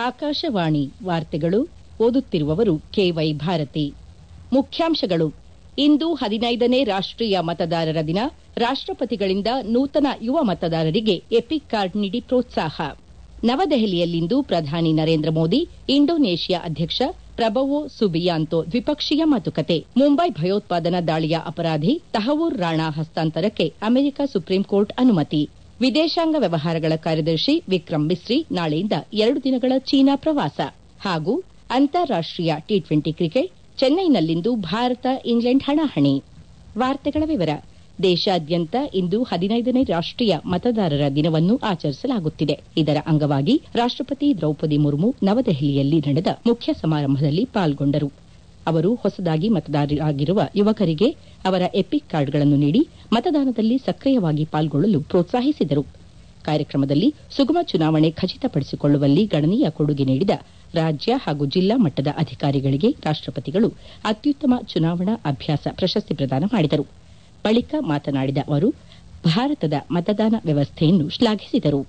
ಆಕಾಶವಾಣಿ ವಾರ್ತೆಗಳು ಓದುತ್ತಿರುವವರು ಕೆವೈ ಭಾರತಿ ಮುಖ್ಯಾಂಶಗಳು ಇಂದು ಹದಿನೈದನೇ ರಾಷ್ಟೀಯ ಮತದಾರರ ದಿನ ರಾಷ್ಟಪತಿಗಳಿಂದ ನೂತನ ಯುವ ಮತದಾರರಿಗೆ ಎಪಿಕ್ ಕಾರ್ಡ್ ನೀಡಿ ಪ್ರೋತ್ಸಾಹ ನವದೆಹಲಿಯಲ್ಲಿಂದು ಪ್ರಧಾನಿ ನರೇಂದ್ರ ಮೋದಿ ಇಂಡೋನೇಷ್ಯಾ ಅಧ್ಯಕ್ಷ ಪ್ರಬವೋ ಸುಬಿಯಾಂತೋ ದ್ವಿಪಕ್ಷೀಯ ಮಾತುಕತೆ ಮುಂಬೈ ಭಯೋತ್ಪಾದನಾ ದಾಳಿಯ ಅಪರಾಧಿ ತಹವೂರ್ ರಾಣಾ ಹಸ್ತಾಂತರಕ್ಕೆ ಅಮೆರಿಕ ಸುಪ್ರೀಂಕೋರ್ಟ್ ಅನುಮತಿ ವಿದೇಶಾಂಗ ವ್ಯವಹಾರಗಳ ಕಾರ್ಯದರ್ಶಿ ವಿಕ್ರಮ್ ಮಿಸ್ರಿ ನಾಳೆಯಿಂದ ಎರಡು ದಿನಗಳ ಚೀನಾ ಪ್ರವಾಸ ಹಾಗೂ ಅಂತಾರಾಷ್ಟೀಯ ಟಿ ಟ್ವೆಂಟಿ ಕ್ರಿಕೆಟ್ ಚೆನ್ನೈನಲ್ಲಿಂದು ಭಾರತ ಇಂಗ್ಲೆಂಡ್ ಹಣಾಹಣಿ ವಾರ್ತೆಗಳ ವಿವರ ದೇಶಾದ್ಯಂತ ಇಂದು ಹದಿನೈದನೇ ರಾಷ್ಟೀಯ ಮತದಾರರ ದಿನವನ್ನು ಆಚರಿಸಲಾಗುತ್ತಿದೆ ಇದರ ಅಂಗವಾಗಿ ರಾಷ್ಟಪತಿ ದ್ರೌಪದಿ ಮುರ್ಮು ನವದೆಹಲಿಯಲ್ಲಿ ನಡೆದ ಮುಖ್ಯ ಸಮಾರಂಭದಲ್ಲಿ ಪಾಲ್ಗೊಂಡರು ಅವರು ಹೊಸದಾಗಿ ಮತದಾರರಾಗಿರುವ ಯುವಕರಿಗೆ ಅವರ ಎಪಿಕ್ ಕಾರ್ಡ್ಗಳನ್ನು ನೀಡಿ ಮತದಾನದಲ್ಲಿ ಸಕ್ರಿಯವಾಗಿ ಪಾಲ್ಗೊಳ್ಳಲು ಪ್ರೋತ್ಸಾಹಿಸಿದರು ಕಾರ್ಯಕ್ರಮದಲ್ಲಿ ಸುಗಮ ಚುನಾವಣೆ ಖಚಿತಪಡಿಸಿಕೊಳ್ಳುವಲ್ಲಿ ಗಣನೀಯ ಕೊಡುಗೆ ನೀಡಿದ ರಾಜ್ಯ ಹಾಗೂ ಜಿಲ್ಲಾ ಮಟ್ಟದ ಅಧಿಕಾರಿಗಳಿಗೆ ರಾಷ್ಟಪತಿಗಳು ಅತ್ಯುತ್ತಮ ಚುನಾವಣಾ ಅಭ್ಯಾಸ ಪ್ರಶಸ್ತಿ ಪ್ರದಾನ ಮಾಡಿದರು ಬಳಿಕ ಮಾತನಾಡಿದ ಅವರು ಭಾರತದ ಮತದಾನ ವ್ಯವಸ್ಥೆಯನ್ನು ಶ್ಲಾಘಿಸಿದರು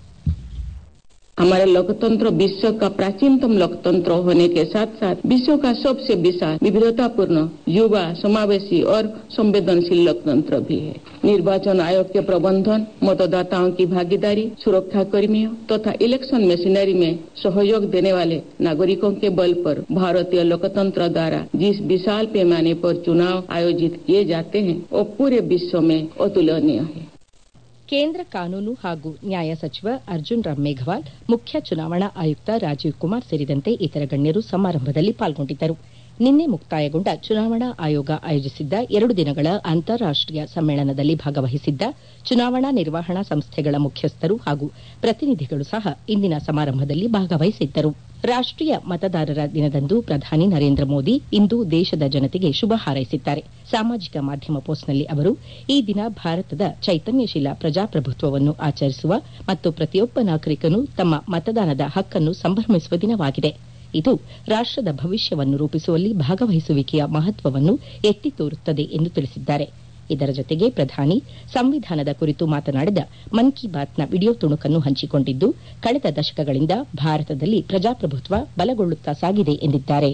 हमारा लोकतंत्र विश्व का प्राचीनतम लोकतंत्र होने के साथ साथ विश्व का सबसे विशाल विविधतापूर्ण युवा समावेशी और संवेदनशील लोकतंत्र भी है निर्वाचन आयोग के प्रबंधन मतदाताओं की भागीदारी सुरक्षा कर्मियों तथा तो इलेक्शन मशीनरी में सहयोग देने वाले नागरिकों के बल पर भारतीय लोकतंत्र द्वारा जिस विशाल पैमाने पर चुनाव आयोजित किए जाते हैं वो पूरे विश्व में अतुलनीय है ಕೇಂದ್ರ ಕಾನೂನು ಹಾಗೂ ನ್ಯಾಯ ಸಚಿವ ಅರ್ಜುನ್ ರಾಮ್ ಮೇಘವಾಲ್ ಮುಖ್ಯ ಚುನಾವಣಾ ಆಯುಕ್ತ ರಾಜೀವ್ ಕುಮಾರ್ ಸೇರಿದಂತೆ ಇತರ ಗಣ್ಯರು ಸಮಾರಂಭದಲ್ಲಿ ಪಾಲ್ಗೊಂಡಿದ್ದರು ನಿನ್ನೆ ಮುಕ್ತಾಯಗೊಂಡ ಚುನಾವಣಾ ಆಯೋಗ ಆಯೋಜಿಸಿದ್ದ ಎರಡು ದಿನಗಳ ಅಂತಾರಾಷ್ಟೀಯ ಸಮ್ಮೇಳನದಲ್ಲಿ ಭಾಗವಹಿಸಿದ್ದ ಚುನಾವಣಾ ನಿರ್ವಹಣಾ ಸಂಸ್ಥೆಗಳ ಮುಖ್ಯಸ್ಥರು ಹಾಗೂ ಪ್ರತಿನಿಧಿಗಳು ಸಹ ಇಂದಿನ ಸಮಾರಂಭದಲ್ಲಿ ಭಾಗವಹಿಸಿದ್ದರು ರಾಷ್ಟೀಯ ಮತದಾರರ ದಿನದಂದು ಪ್ರಧಾನಿ ನರೇಂದ್ರ ಮೋದಿ ಇಂದು ದೇಶದ ಜನತೆಗೆ ಶುಭ ಹಾರೈಸಿದ್ದಾರೆ ಸಾಮಾಜಿಕ ಮಾಧ್ಯಮ ಪೋಸ್ಟ್ನಲ್ಲಿ ಅವರು ಈ ದಿನ ಭಾರತದ ಚೈತನ್ಯಶೀಲ ಪ್ರಜಾಪ್ರಭುತ್ವವನ್ನು ಆಚರಿಸುವ ಮತ್ತು ಪ್ರತಿಯೊಬ್ಬ ನಾಗರಿಕನು ತಮ್ಮ ಮತದಾನದ ಹಕ್ಕನ್ನು ಸಂಭ್ರಮಿಸುವ ದಿನವಾಗಿದೆ ಇದು ರಾಷ್ಟದ ಭವಿಷ್ಯವನ್ನು ರೂಪಿಸುವಲ್ಲಿ ಭಾಗವಹಿಸುವಿಕೆಯ ಮಹತ್ವವನ್ನು ಎತ್ತಿ ತೋರುತ್ತದೆ ಎಂದು ತಿಳಿಸಿದ್ದಾರೆ ಇದರ ಜೊತೆಗೆ ಪ್ರಧಾನಿ ಸಂವಿಧಾನದ ಕುರಿತು ಮಾತನಾಡಿದ ಮನ್ ಕಿ ಬಾತ್ನ ವಿಡಿಯೋ ತುಣುಕನ್ನು ಹಂಚಿಕೊಂಡಿದ್ದು ಕಳೆದ ದಶಕಗಳಿಂದ ಭಾರತದಲ್ಲಿ ಪ್ರಜಾಪ್ರಭುತ್ವ ಬಲಗೊಳ್ಳುತ್ತಾ ಸಾಗಿದೆ ಎಂದಿದ್ದಾರೆ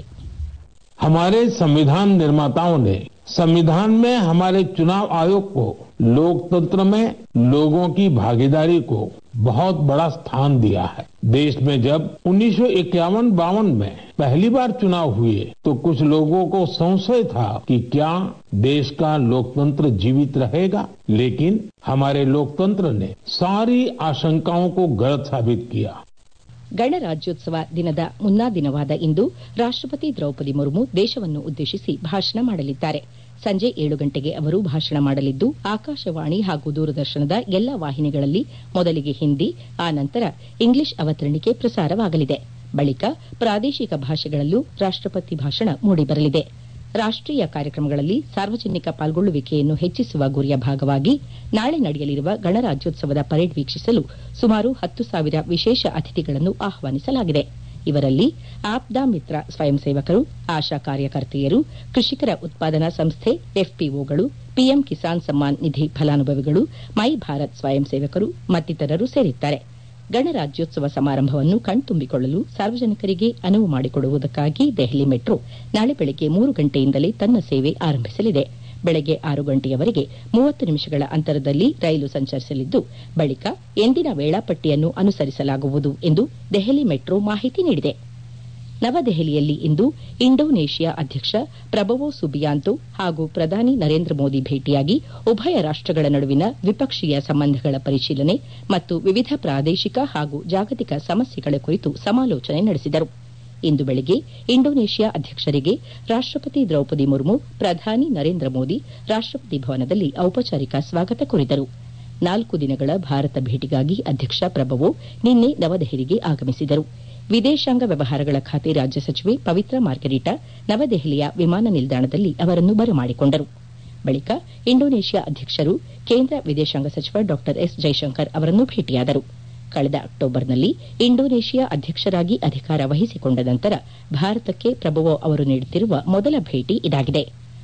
हमारे संविधान निर्माताओं ने संविधान में हमारे चुनाव आयोग को लोकतंत्र में लोगों की भागीदारी को बहुत बड़ा स्थान दिया है देश में जब उन्नीस बावन में पहली बार चुनाव हुए तो कुछ लोगों को संशय था कि क्या देश का लोकतंत्र जीवित रहेगा लेकिन हमारे लोकतंत्र ने सारी आशंकाओं को गलत साबित किया ಗಣರಾಜ್ಯೋತ್ಸವ ದಿನದ ಮುನ್ನಾ ದಿನವಾದ ಇಂದು ರಾಷ್ಟಪತಿ ದ್ರೌಪದಿ ಮುರ್ಮು ದೇಶವನ್ನು ಉದ್ದೇಶಿಸಿ ಭಾಷಣ ಮಾಡಲಿದ್ದಾರೆ ಸಂಜೆ ಏಳು ಗಂಟೆಗೆ ಅವರು ಭಾಷಣ ಮಾಡಲಿದ್ದು ಆಕಾಶವಾಣಿ ಹಾಗೂ ದೂರದರ್ಶನದ ಎಲ್ಲಾ ವಾಹಿನಿಗಳಲ್ಲಿ ಮೊದಲಿಗೆ ಹಿಂದಿ ಆ ನಂತರ ಇಂಗ್ಲಿಷ್ ಅವತರಣಿಕೆ ಪ್ರಸಾರವಾಗಲಿದೆ ಬಳಿಕ ಪ್ರಾದೇಶಿಕ ಭಾಷೆಗಳಲ್ಲೂ ರಾಷ್ಟಪತಿ ಭಾಷಣ ಮೂಡಿಬರಲಿದೆ ರಾಷ್ಟೀಯ ಕಾರ್ಯಕ್ರಮಗಳಲ್ಲಿ ಸಾರ್ವಜನಿಕ ಪಾಲ್ಗೊಳ್ಳುವಿಕೆಯನ್ನು ಹೆಚ್ಚಿಸುವ ಗುರಿಯ ಭಾಗವಾಗಿ ನಾಳೆ ನಡೆಯಲಿರುವ ಗಣರಾಜ್ಯೋತ್ಸವದ ಪರೇಡ್ ವೀಕ್ಷಿಸಲು ಸುಮಾರು ಹತ್ತು ಸಾವಿರ ವಿಶೇಷ ಅತಿಥಿಗಳನ್ನು ಆಹ್ವಾನಿಸಲಾಗಿದೆ ಇವರಲ್ಲಿ ಆಪ್ದಾ ಮಿತ್ರ ಸ್ವಯಂ ಸೇವಕರು ಆಶಾ ಕಾರ್ಯಕರ್ತೆಯರು ಕೃಷಿಕರ ಉತ್ಪಾದನಾ ಸಂಸ್ಥೆ ಎಫ್ಪಿಒಗಳು ಪಿಎಂ ಕಿಸಾನ್ ಸಮ್ಮಾನ್ ನಿಧಿ ಫಲಾನುಭವಿಗಳು ಮೈ ಭಾರತ್ ಸ್ವಯಂ ಸೇವಕರು ಮತ್ತಿತರರು ಸೇರಿದ್ದಾರೆ ಗಣರಾಜ್ಯೋತ್ಸವ ಸಮಾರಂಭವನ್ನು ಕಣ್ತುಂಬಿಕೊಳ್ಳಲು ಸಾರ್ವಜನಿಕರಿಗೆ ಅನುವು ಮಾಡಿಕೊಡುವುದಕ್ಕಾಗಿ ದೆಹಲಿ ಮೆಟ್ರೋ ನಾಳೆ ಬೆಳಗ್ಗೆ ಮೂರು ಗಂಟೆಯಿಂದಲೇ ತನ್ನ ಸೇವೆ ಆರಂಭಿಸಲಿದೆ ಬೆಳಗ್ಗೆ ಆರು ಗಂಟೆಯವರೆಗೆ ಮೂವತ್ತು ನಿಮಿಷಗಳ ಅಂತರದಲ್ಲಿ ರೈಲು ಸಂಚರಿಸಲಿದ್ದು ಬಳಿಕ ಎಂದಿನ ವೇಳಾಪಟ್ಟಿಯನ್ನು ಅನುಸರಿಸಲಾಗುವುದು ಎಂದು ದೆಹಲಿ ಮೆಟ್ರೋ ಮಾಹಿತಿ ನೀಡಿದೆ ನವದೆಹಲಿಯಲ್ಲಿ ಇಂದು ಇಂಡೋನೇಷ್ಯಾ ಅಧ್ಯಕ್ಷ ಪ್ರಬವೋ ಸುಬಿಯಾಂತೋ ಹಾಗೂ ಪ್ರಧಾನಿ ನರೇಂದ್ರ ಮೋದಿ ಭೇಟಿಯಾಗಿ ಉಭಯ ರಾಷ್ಟಗಳ ನಡುವಿನ ದ್ವಿಪಕ್ಷೀಯ ಸಂಬಂಧಗಳ ಪರಿಶೀಲನೆ ಮತ್ತು ವಿವಿಧ ಪ್ರಾದೇಶಿಕ ಹಾಗೂ ಜಾಗತಿಕ ಸಮಸ್ಯೆಗಳ ಕುರಿತು ಸಮಾಲೋಚನೆ ನಡೆಸಿದರು ಇಂದು ಬೆಳಗ್ಗೆ ಇಂಡೋನೇಷ್ಯಾ ಅಧ್ಯಕ್ಷರಿಗೆ ರಾಷ್ಟಪತಿ ದ್ರೌಪದಿ ಮುರ್ಮು ಪ್ರಧಾನಿ ನರೇಂದ್ರ ಮೋದಿ ರಾಷ್ಟಪತಿ ಭವನದಲ್ಲಿ ಔಪಚಾರಿಕ ಸ್ವಾಗತ ಕೋರಿದರು ನಾಲ್ಕು ದಿನಗಳ ಭಾರತ ಭೇಟಿಗಾಗಿ ಅಧ್ಯಕ್ಷ ಪ್ರಬವೋ ನಿನ್ನೆ ನವದೆಹಲಿಗೆ ಆಗಮಿಸಿದರು ವಿದೇಶಾಂಗ ವ್ಯವಹಾರಗಳ ಖಾತೆ ರಾಜ್ಯ ಸಚಿವೆ ಪವಿತ್ರ ಮಾರ್ಗರಿಟಾ ನವದೆಹಲಿಯ ವಿಮಾನ ನಿಲ್ದಾಣದಲ್ಲಿ ಅವರನ್ನು ಬರಮಾಡಿಕೊಂಡರು ಬಳಿಕ ಇಂಡೋನೇಷ್ಯಾ ಅಧ್ಯಕ್ಷರು ಕೇಂದ್ರ ವಿದೇಶಾಂಗ ಸಚಿವ ಡಾ ಎಸ್ ಜೈಶಂಕರ್ ಅವರನ್ನು ಭೇಟಿಯಾದರು ಕಳೆದ ಅಕ್ಟೋಬರ್ನಲ್ಲಿ ಇಂಡೋನೇಷ್ಯಾ ಅಧ್ಯಕ್ಷರಾಗಿ ಅಧಿಕಾರ ವಹಿಸಿಕೊಂಡ ನಂತರ ಭಾರತಕ್ಕೆ ಪ್ರಭುವೋ ಅವರು ನೀಡುತ್ತಿರುವ ಮೊದಲ ಭೇಟಿ ಇದಾಗಿದೆ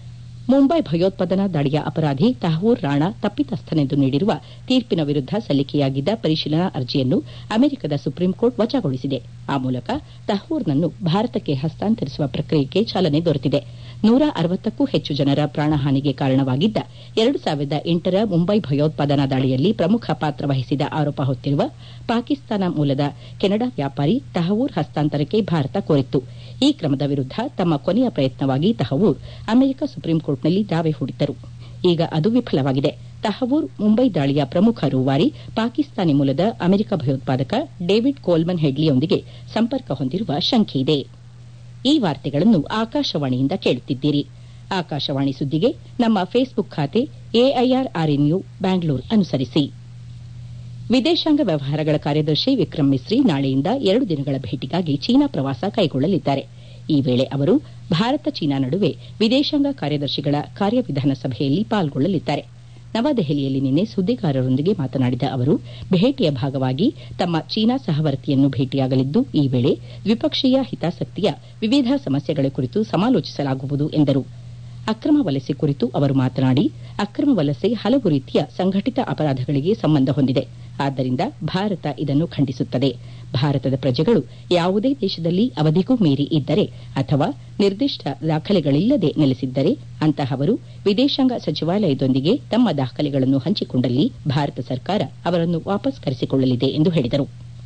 ಮುಂಬೈ ಭಯೋತ್ಪಾದನಾ ದಾಳಿಯ ಅಪರಾಧಿ ತಹವೂರ್ ರಾಣಾ ತಪ್ಪಿತಸ್ಥನೆಂದು ನೀಡಿರುವ ತೀರ್ಪಿನ ವಿರುದ್ದ ಸಲ್ಲಿಕೆಯಾಗಿದ್ದ ಪರಿಶೀಲನಾ ಅರ್ಜಿಯನ್ನು ಅಮೆರಿಕದ ಸುಪ್ರೀಂಕೋರ್ಟ್ ವಜಾಗೊಳಿಸಿದೆ ಆ ಮೂಲಕ ತಹವೂರ್ನನ್ನು ಭಾರತಕ್ಕೆ ಹಸ್ತಾಂತರಿಸುವ ಪ್ರಕ್ರಿಯೆಗೆ ಚಾಲನೆ ದೊರೆತಿದೆ ನೂರ ಅರವತ್ತಕ್ಕೂ ಹೆಚ್ಚು ಜನರ ಪ್ರಾಣಹಾನಿಗೆ ಕಾರಣವಾಗಿದ್ದ ಎರಡು ಸಾವಿರದ ಎಂಟರ ಮುಂಬೈ ಭಯೋತ್ಪಾದನಾ ದಾಳಿಯಲ್ಲಿ ಪ್ರಮುಖ ಪಾತ್ರ ವಹಿಸಿದ ಆರೋಪ ಹೊತ್ತಿರುವ ಪಾಕಿಸ್ತಾನ ಮೂಲದ ಕೆನಡಾ ವ್ಯಾಪಾರಿ ತಹವೂರ್ ಹಸ್ತಾಂತರಕ್ಕೆ ಭಾರತ ಕೋರಿತ್ತು ಈ ಕ್ರಮದ ವಿರುದ್ದ ತಮ್ಮ ಕೊನೆಯ ಪ್ರಯತ್ನವಾಗಿ ತಹವೂರ್ ಅಮೆರಿಕ ಸುಪ್ರೀಂಕೋರ್ಟ್ನಲ್ಲಿ ದಾವೆ ಹೂಡಿದ್ದರು ಈಗ ಅದು ವಿಫಲವಾಗಿದೆ ತಹವೂರ್ ಮುಂಬೈ ದಾಳಿಯ ಪ್ರಮುಖ ರೂವಾರಿ ಪಾಕಿಸ್ತಾನಿ ಮೂಲದ ಅಮೆರಿಕ ಭಯೋತ್ಪಾದಕ ಡೇವಿಡ್ ಕೋಲ್ಮನ್ ಹೆಡ್ಲಿಯೊಂದಿಗೆ ಸಂಪರ್ಕ ಹೊಂದಿರುವ ಶಂಕೆಯಿದೆ ಈ ವಾರ್ತೆಗಳನ್ನು ಆಕಾಶವಾಣಿಯಿಂದ ಕೇಳುತ್ತಿದ್ದೀರಿ ಆಕಾಶವಾಣಿ ಸುದ್ದಿಗೆ ನಮ್ಮ ಫೇಸ್ಬುಕ್ ಖಾತೆ ಎಐಆರ್ ಆರ್ಎನ್ಯು ಬ್ಯಾಂಗ್ಳೂರ್ ಅನುಸರಿಸಿ ವಿದೇಶಾಂಗ ವ್ಯವಹಾರಗಳ ಕಾರ್ಯದರ್ಶಿ ವಿಕ್ರಮ್ ಮಿಸ್ರಿ ನಾಳೆಯಿಂದ ಎರಡು ದಿನಗಳ ಭೇಟಿಗಾಗಿ ಚೀನಾ ಪ್ರವಾಸ ಕೈಗೊಳ್ಳಲಿದ್ದಾರೆ ಈ ವೇಳೆ ಅವರು ಭಾರತ ಚೀನಾ ನಡುವೆ ವಿದೇಶಾಂಗ ಕಾರ್ಯದರ್ಶಿಗಳ ಕಾರ್ಯವಿಧಾನ ಸಭೆಯಲ್ಲಿ ಪಾಲ್ಗೊಳ್ಳಲಿದ್ದಾರೆ ನವದೆಹಲಿಯಲ್ಲಿ ನಿನ್ನೆ ಸುದ್ದಿಗಾರರೊಂದಿಗೆ ಮಾತನಾಡಿದ ಅವರು ಭೇಟಿಯ ಭಾಗವಾಗಿ ತಮ್ಮ ಚೀನಾ ಸಹವರ್ತಿಯನ್ನು ಭೇಟಿಯಾಗಲಿದ್ದು ಈ ವೇಳೆ ದ್ವಿಪಕ್ಷೀಯ ಹಿತಾಸಕ್ತಿಯ ವಿವಿಧ ಸಮಸ್ಯೆಗಳ ಕುರಿತು ಸಮಾಲೋಚಿಸಲಾಗುವುದು ಎಂದರು ಅಕ್ರಮ ವಲಸೆ ಕುರಿತು ಅವರು ಮಾತನಾಡಿ ಅಕ್ರಮ ವಲಸೆ ಹಲವು ರೀತಿಯ ಸಂಘಟಿತ ಅಪರಾಧಗಳಿಗೆ ಸಂಬಂಧ ಹೊಂದಿದೆ ಆದ್ದರಿಂದ ಭಾರತ ಇದನ್ನು ಖಂಡಿಸುತ್ತದೆ ಭಾರತದ ಪ್ರಜೆಗಳು ಯಾವುದೇ ದೇಶದಲ್ಲಿ ಅವಧಿಗೂ ಮೀರಿ ಇದ್ದರೆ ಅಥವಾ ನಿರ್ದಿಷ್ಟ ದಾಖಲೆಗಳಿಲ್ಲದೆ ನೆಲೆಸಿದ್ದರೆ ಅಂತಹವರು ವಿದೇಶಾಂಗ ಸಚಿವಾಲಯದೊಂದಿಗೆ ತಮ್ಮ ದಾಖಲೆಗಳನ್ನು ಹಂಚಿಕೊಂಡಲ್ಲಿ ಭಾರತ ಸರ್ಕಾರ ಅವರನ್ನು ವಾಪಸ್ ಕರೆಸಿಕೊಳ್ಳಲಿದೆ ಎಂದು ಹೇಳಿದರು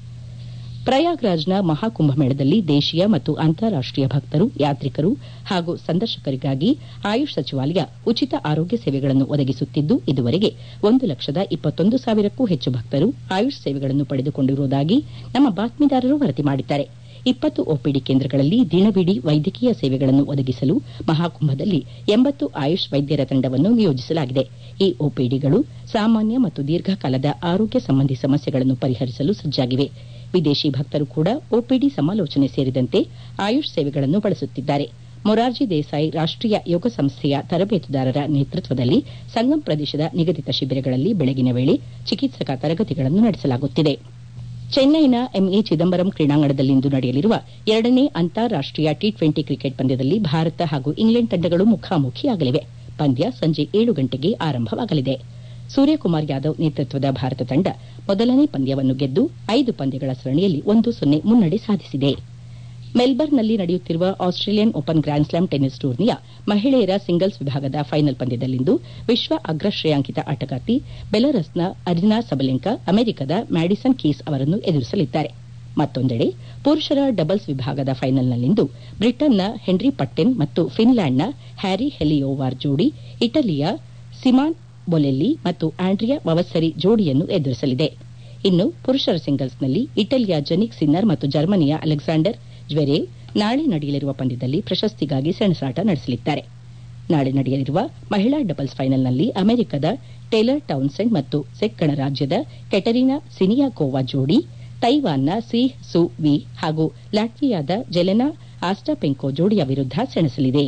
ಪ್ರಯಾಗ್ರಾಜ್ನ ಮಹಾಕುಂಭಮೇಳದಲ್ಲಿ ದೇಶೀಯ ಮತ್ತು ಅಂತಾರಾಷ್ಟೀಯ ಭಕ್ತರು ಯಾತ್ರಿಕರು ಹಾಗೂ ಸಂದರ್ಶಕರಿಗಾಗಿ ಆಯುಷ್ ಸಚಿವಾಲಯ ಉಚಿತ ಆರೋಗ್ಯ ಸೇವೆಗಳನ್ನು ಒದಗಿಸುತ್ತಿದ್ದು ಇದುವರೆಗೆ ಒಂದು ಲಕ್ಷದ ಇಪ್ಪತ್ತೊಂದು ಸಾವಿರಕ್ಕೂ ಹೆಚ್ಚು ಭಕ್ತರು ಆಯುಷ್ ಸೇವೆಗಳನ್ನು ಪಡೆದುಕೊಂಡಿರುವುದಾಗಿ ನಮ್ಮ ಬಾತ್ಮೀದಾರರು ವರದಿ ಮಾಡಿದ್ದಾರೆ ಇಪ್ಪತ್ತು ಒಪಿಡಿ ಕೇಂದ್ರಗಳಲ್ಲಿ ದಿನವಿಡೀ ವೈದ್ಯಕೀಯ ಸೇವೆಗಳನ್ನು ಒದಗಿಸಲು ಮಹಾಕುಂಭದಲ್ಲಿ ಎಂಬತ್ತು ಆಯುಷ್ ವೈದ್ಯರ ತಂಡವನ್ನು ನಿಯೋಜಿಸಲಾಗಿದೆ ಈ ಒಪಿಡಿಗಳು ಸಾಮಾನ್ಯ ಮತ್ತು ದೀರ್ಘಕಾಲದ ಆರೋಗ್ಯ ಸಂಬಂಧಿ ಸಮಸ್ಯೆಗಳನ್ನು ಪರಿಹರಿಸಲು ಸಜ್ಜಾಗಿವೆ ವಿದೇಶಿ ಭಕ್ತರು ಕೂಡ ಒಪಿಡಿ ಸಮಾಲೋಚನೆ ಸೇರಿದಂತೆ ಆಯುಷ್ ಸೇವೆಗಳನ್ನು ಬಳಸುತ್ತಿದ್ದಾರೆ ಮೊರಾರ್ಜಿ ದೇಸಾಯಿ ರಾಷ್ಟೀಯ ಯೋಗ ಸಂಸ್ಥೆಯ ತರಬೇತುದಾರರ ನೇತೃತ್ವದಲ್ಲಿ ಸಂಗಮ್ ಪ್ರದೇಶದ ನಿಗದಿತ ಶಿಬಿರಗಳಲ್ಲಿ ಬೆಳಗಿನ ವೇಳೆ ಚಿಕಿತ್ಸಕ ತರಗತಿಗಳನ್ನು ನಡೆಸಲಾಗುತ್ತಿದೆ ಚೆನ್ನೈನ ಎಂಎ ಚಿದಂಬರಂ ಕ್ರೀಡಾಂಗಣದಲ್ಲಿಂದು ನಡೆಯಲಿರುವ ಎರಡನೇ ಅಂತಾರಾಷ್ಟೀಯ ಟಿ ಟ್ವೆಂಟಿ ಕ್ರಿಕೆಟ್ ಪಂದ್ಯದಲ್ಲಿ ಭಾರತ ಹಾಗೂ ಇಂಗ್ಲೆಂಡ್ ತಂಡಗಳು ಮುಖಾಮುಖಿಯಾಗಲಿವೆ ಪಂದ್ಯ ಸಂಜೆ ಏಳು ಗಂಟೆಗೆ ಆರಂಭವಾಗಲಿದೆ ಸೂರ್ಯಕುಮಾರ್ ಯಾದವ್ ನೇತೃತ್ವದ ಭಾರತ ತಂಡ ಮೊದಲನೇ ಪಂದ್ಯವನ್ನು ಗೆದ್ದು ಐದು ಪಂದ್ಯಗಳ ಸರಣಿಯಲ್ಲಿ ಒಂದು ಸೊನ್ನೆ ಮುನ್ನಡೆ ಸಾಧಿಸಿದೆ ಮೆಲ್ಬರ್ನ್ನಲ್ಲಿ ನಡೆಯುತ್ತಿರುವ ಆಸ್ಟ್ರೇಲಿಯನ್ ಓಪನ್ ಗ್ರ್ಯಾನ್ಸ್ಲಾಮ್ ಟೆನ್ನಿಸ್ ಟೂರ್ನಿಯ ಮಹಿಳೆಯರ ಸಿಂಗಲ್ಸ್ ವಿಭಾಗದ ಫೈನಲ್ ಪಂದ್ಯದಲ್ಲಿಂದು ವಿಶ್ವ ಅಗ್ರ ಶ್ರೇಯಾಂಕಿತ ಆಟಗಾರ್ತಿ ಬೆಲರಸ್ನ ಅರಿನಾ ಸಬಲೆಂಕಾ ಅಮೆರಿಕದ ಮ್ಯಾಡಿಸನ್ ಕೀಸ್ ಅವರನ್ನು ಎದುರಿಸಲಿದ್ದಾರೆ ಮತ್ತೊಂದೆಡೆ ಪುರುಷರ ಡಬಲ್ಸ್ ವಿಭಾಗದ ಫೈನಲ್ನಲ್ಲಿಂದು ಬ್ರಿಟನ್ನ ಹೆನ್ರಿ ಪಟ್ಟೆನ್ ಮತ್ತು ಫಿನ್ಲ್ಯಾಂಡ್ನ ಹ್ಯಾರಿ ಹೆಲಿಯೋವಾರ್ ಜೋಡಿ ಇಟಲಿಯ ಸಿಮಾನ್ ಬೊಲೆಲ್ಲಿ ಮತ್ತು ಆಂಡ್ರಿಯಾ ವವಸ್ಸರಿ ಜೋಡಿಯನ್ನು ಎದುರಿಸಲಿದೆ ಇನ್ನು ಪುರುಷರ ಸಿಂಗಲ್ಸ್ನಲ್ಲಿ ಇಟಲಿಯ ಜನಿಕ್ ಸಿನ್ನರ್ ಮತ್ತು ಜರ್ಮನಿಯ ಅಲೆಕ್ಸಾಂಡರ್ ಜ್ವೆರೇವ್ ನಾಳೆ ನಡೆಯಲಿರುವ ಪಂದ್ಯದಲ್ಲಿ ಪ್ರಶಸ್ತಿಗಾಗಿ ಸೆಣಸಾಟ ನಡೆಸಲಿದ್ದಾರೆ ನಾಳೆ ನಡೆಯಲಿರುವ ಮಹಿಳಾ ಡಬಲ್ಸ್ ಫೈನಲ್ನಲ್ಲಿ ಅಮೆರಿಕದ ಟೇಲರ್ ಟೌನ್ಸೆಂಡ್ ಮತ್ತು ಸೆಕ್ ಗಣರಾಜ್ಯದ ಕೆಟರಿನಾ ಸಿನಿಯಾಕೋವಾ ಜೋಡಿ ತೈವಾನ್ನ ಸಿ ಸು ವಿ ಹಾಗೂ ಲ್ಯಾಟ್ವಿಯಾದ ಜೆಲೆನಾ ಆಸ್ಟಾಪೆಂಕೋ ಜೋಡಿಯ ವಿರುದ್ಧ ಸೆಣಸಲಿದೆ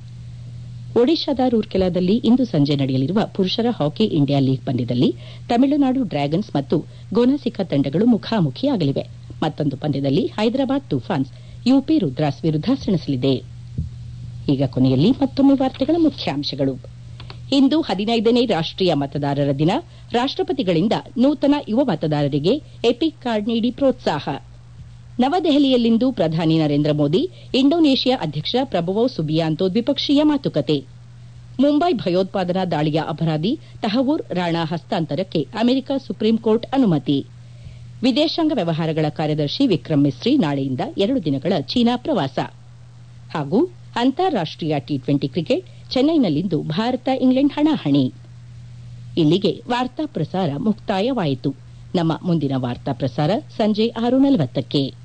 ಒಡಿಶಾದ ರೂರ್ಕೆಲಾದಲ್ಲಿ ಇಂದು ಸಂಜೆ ನಡೆಯಲಿರುವ ಪುರುಷರ ಹಾಕಿ ಇಂಡಿಯಾ ಲೀಗ್ ಪಂದ್ಯದಲ್ಲಿ ತಮಿಳುನಾಡು ಡ್ರ್ಯಾಗನ್ಸ್ ಮತ್ತು ಗೋನಾಸಿಕಾ ತಂಡಗಳು ಮುಖಾಮುಖಿಯಾಗಲಿವೆ ಮತ್ತೊಂದು ಪಂದ್ಯದಲ್ಲಿ ಹೈದರಾಬಾದ್ ತೂಫಾನ್ಸ್ ಯುಪಿ ರುದ್ರಾಸ್ ವಿರುದ್ಧ ಸೆಣಸಲಿದೆ ಈಗ ಕೊನೆಯಲ್ಲಿ ಮತ್ತೊಮ್ಮೆ ವಾರ್ತೆಗಳ ಮುಖ್ಯಾಂಶಗಳು ಇಂದು ಹದಿನೈದನೇ ರಾಷ್ಟೀಯ ಮತದಾರರ ದಿನ ರಾಷ್ಟಪತಿಗಳಿಂದ ನೂತನ ಯುವ ಮತದಾರರಿಗೆ ಎಪಿಕ್ ಕಾರ್ಡ್ ನೀಡಿ ಪ್ರೋತ್ಸಾಹ ನವದೆಹಲಿಯಲ್ಲಿಂದು ಪ್ರಧಾನಿ ನರೇಂದ್ರ ಮೋದಿ ಇಂಡೋನೇಷ್ಯಾ ಅಧ್ಯಕ್ಷ ಪ್ರಬೊವೋ ಸುಬಿಯಾಂತೋ ದ್ವಿಪಕ್ಷೀಯ ಮಾತುಕತೆ ಮುಂಬೈ ಭಯೋತ್ಪಾದನಾ ದಾಳಿಯ ಅಪರಾಧಿ ತಹವೂರ್ ರಾಣಾ ಹಸ್ತಾಂತರಕ್ಕೆ ಅಮೆರಿಕ ಸುಪ್ರೀಂ ಕೋರ್ಟ್ ಅನುಮತಿ ವಿದೇಶಾಂಗ ವ್ಯವಹಾರಗಳ ಕಾರ್ಯದರ್ಶಿ ವಿಕ್ರಮ್ ಮಿಸ್ರಿ ನಾಳೆಯಿಂದ ಎರಡು ದಿನಗಳ ಚೀನಾ ಪ್ರವಾಸ ಹಾಗೂ ಅಂತಾರಾಷ್ಟೀಯ ಟಿ ಟ್ವೆಂಟಿ ಕ್ರಿಕೆಟ್ ಚೆನ್ನೈನಲ್ಲಿಂದು ಭಾರತ ಇಂಗ್ಲೆಂಡ್ ಹಣಾಹಣಿ ಇಲ್ಲಿಗೆ ವಾರ್ತಾ ಪ್ರಸಾರ ಮುಕ್ತಾಯವಾಯಿತು ನಮ್ಮ ಮುಂದಿನ ವಾರ್ತಾ ಪ್ರಸಾರ ಸಂಜೆ ಆರು ನಲವತ್ತಕ್ಕೆ